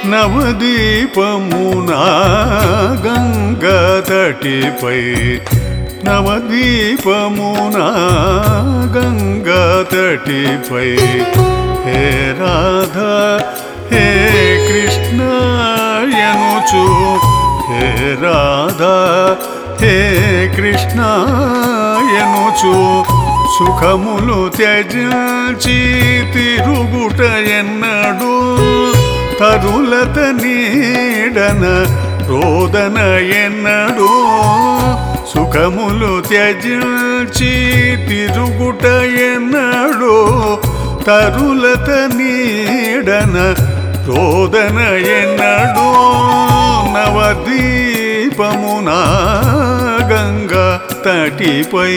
నవదీపమునా గంగా తటిపై నవదీపమునా గంగా తటిపై హే రాధా హే కృష్ణ ఎనుచు హే రాధా హే కృష్ణ ఎనుచు సుఖములు త్యజించి తిరుగుట ఎన్నడు తరులత నీడన రోదన ఎన్నడు సుఖములు త్యజించి తిరుగుట ఎన్నడు తరులత నీడన రోదన ఎన్నడు నవదీపమునా గంగా తటిపై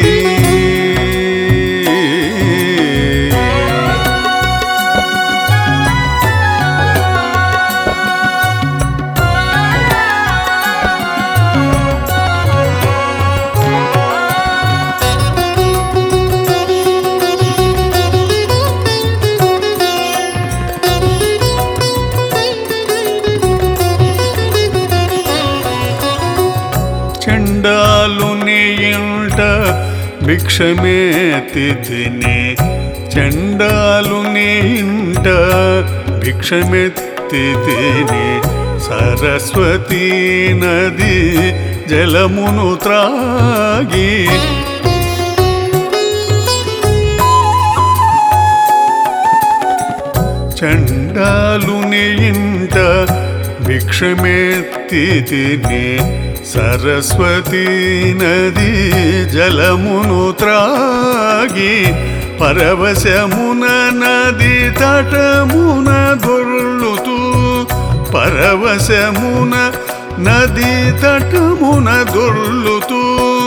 చండాలుని ఇంట భిక్షమేతి తిని చండాలుని ఇంట భిక్షమెత్తి తిని సరస్వతీ నది జలమును త్రాగి చండాలుని ఇంట భిక్షమెత్తి తిని సరస్వతీ నది జలమును త్రాగి పరవశమున నది తటమున దొర్లుతూ పరవశమున నది తటమున దొర్లుతూ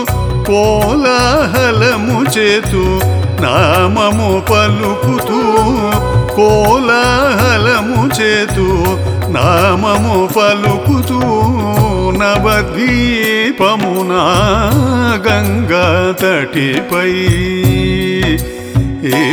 కోలాహలము చేతు నామము పలుకుతూ కోలాహలము చేతు నామము పలుకుతూ నవద్వీపమునా గంగా తటిపై ఏ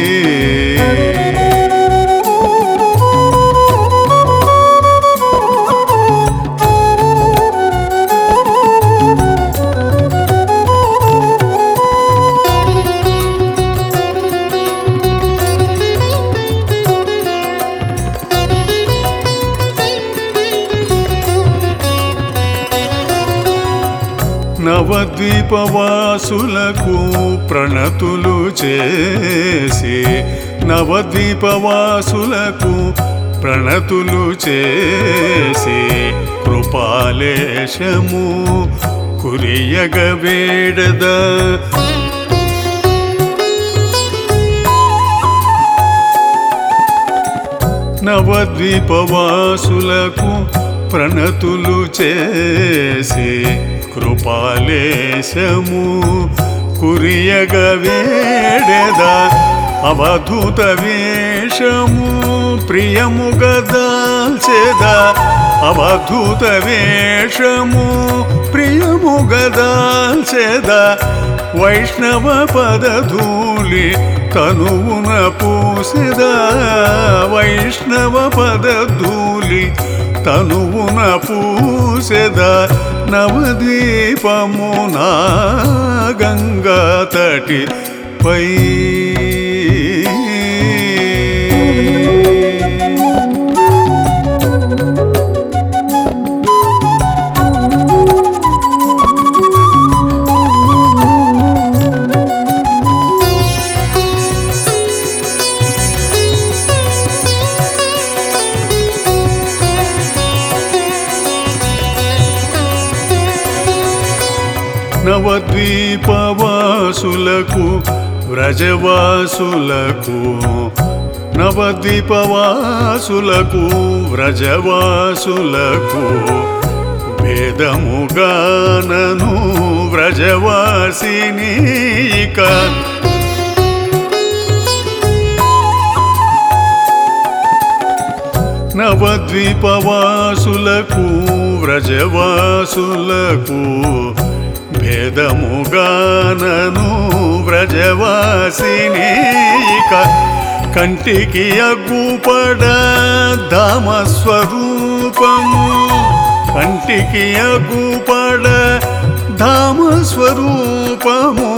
నవద్వీపవాసులకు ప్రణతులు చేసి నవద్వీపవాసులకు ప్రణతులు చేసి కృపాలేశము కురియగ వేడద నవద్వీపవాసులకు ప్రణతులు చేసి కృపాలేశము కురియగ వేడెద అవధూత వేషము ప్రియముగ దాల్చెద అవధూత వేషము ప్రియముగ దాల్చెద వైష్ణవ పదధూళి తనువున పూసెద వైష్ణవ పదధూళి తనువున పూసెద నవద్వీపమునా గంగా తటి పై నవద్వీపవాసులకు వ్రజవాసులకు నవద్వీపవాసులకు వ్రజవాసులకు వేదముగానను వ్రజవాసిని ఇక నవద్వీపవాసులకు వ్రజవాసులకు భేదముగానను వ్రజవాసిని ఇక కంటికి అగ్గుపడ ధామ స్వరూపము కంటికి అగ్గుపడ ధామ స్వరూపము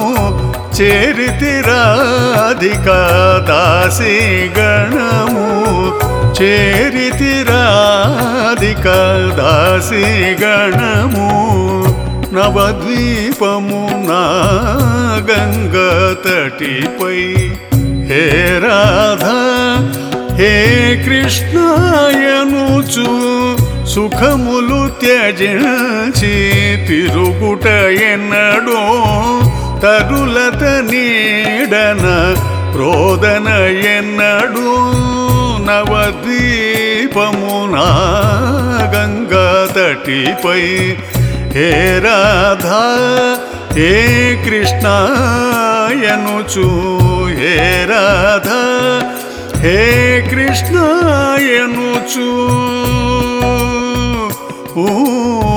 చేరితిరాధిక దాసి గణము చేరితిరాధిక దాసి గణము నవద్వీపము నా గంగ తటిపై హే రాధా హే కృష్ణాయనుచు సుఖములు త్యజించి తిరుగుట ఎన్నడో తరులత నీడన రోదన ఎన్నడు నవద్వీపము నా గంగా తటిపై హే రాధా హే కృష్ణాయనుచు హే రాధా హే కృష్ణాయనుచు ఊ